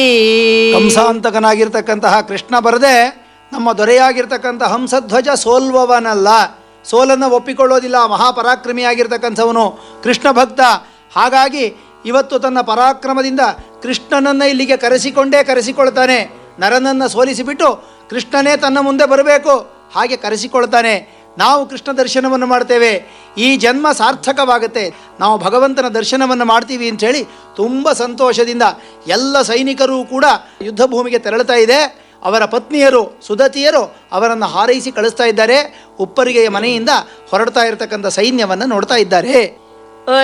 ಕಂಸಾಂತಕನಾಗಿರ್ತಕ್ಕಂತಹ ಕೃಷ್ಣ ಬರದೆ ನಮ್ಮ ದೊರೆಯಾಗಿರ್ತಕ್ಕಂಥ ಹಂಸಧ್ವಜ ಸೋಲ್ವವನಲ್ಲ ಸೋಲನ್ನು ಒಪ್ಪಿಕೊಳ್ಳೋದಿಲ್ಲ ಮಹಾಪರಾಕ್ರಮಿಯಾಗಿರ್ತಕ್ಕಂಥವನು ಕೃಷ್ಣ ಭಕ್ತ ಹಾಗಾಗಿ ಇವತ್ತು ತನ್ನ ಪರಾಕ್ರಮದಿಂದ ಕೃಷ್ಣನನ್ನು ಇಲ್ಲಿಗೆ ಕರೆಸಿಕೊಂಡೇ ಕರೆಸಿಕೊಳ್ತಾನೆ ನರನನ್ನು ಸೋಲಿಸಿಬಿಟ್ಟು ಕೃಷ್ಣನೇ ತನ್ನ ಮುಂದೆ ಬರಬೇಕು ಹಾಗೆ ಕರೆಸಿಕೊಳ್ತಾನೆ ನಾವು ಕೃಷ್ಣ ದರ್ಶನವನ್ನು ಮಾಡ್ತೇವೆ ಈ ಜನ್ಮ ಸಾರ್ಥಕವಾಗುತ್ತೆ ನಾವು ಭಗವಂತನ ದರ್ಶನವನ್ನು ಮಾಡ್ತೀವಿ ಅಂಥೇಳಿ ತುಂಬ ಸಂತೋಷದಿಂದ ಎಲ್ಲ ಸೈನಿಕರು ಕೂಡ ಯುದ್ಧ ಭೂಮಿಗೆ ತೆರಳುತ್ತಾ ಇದೆ ಅವರ ಪತ್ನಿಯರು ಸುದತಿಯರು ಅವರನ್ನು ಹಾರೈಸಿ ಕಳಿಸ್ತಾ ಇದ್ದಾರೆ ಉಪ್ಪರಿಗೆಯ ಮನೆಯಿಂದ ಹೊರಡ್ತಾ ಇರತಕ್ಕಂಥ ಸೈನ್ಯವನ್ನು ನೋಡ್ತಾ ಇದ್ದಾರೆ